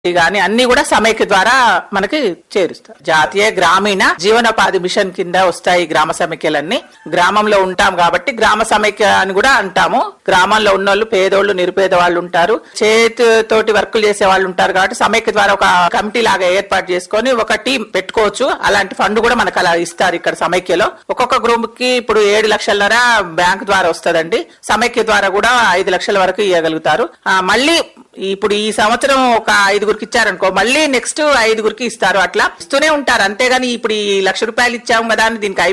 గాని అన్ని కూడా సమైక్య ద్వారా మనకి చేరుస్తారు జాతీయ గ్రామీణ జీవనోపాధి మిషన్ కింద వస్తాయి గ్రామ సమైక్యలన్నీ గ్రామంలో ఉంటాం కాబట్టి గ్రామ సమైక్య అని కూడా అంటాము గ్రామంలో ఉన్నోళ్ళు పేదోళ్ళు నిరుపేద వాళ్ళు ఉంటారు చేతితోటి వర్కులు చేసే వాళ్ళు ఉంటారు కాబట్టి సమైక్య ద్వారా ఒక కమిటీ లాగా ఏర్పాటు చేసుకొని ఒక టీం పెట్టుకోవచ్చు అలాంటి ఫండ్ కూడా మనకు అలా ఇస్తారు ఇక్కడ సమైక్యలో ఒక్కొక్క గ్రూప్ కి ఇప్పుడు ఏడు లక్షలన్నర బ్యాంక్ ద్వారా వస్తదండి సమైక్య ద్వారా కూడా ఐదు లక్షల వరకు ఇవ్వగలుగుతారు ఆ, మళ్ళీ ఇప్పుడు ఈ సంవత్సరం ఒక ఐదుగురికి ఇచ్చారనుకో మళ్ళీ నెక్స్ట్ ఐదుగురికి ఇస్తారు అట్లా ఇస్తూనే ఉంటారు అంతేగాని ఇప్పుడు ఈ లక్ష రూపాయలు ఇచ్చాము కదా అని దీనికి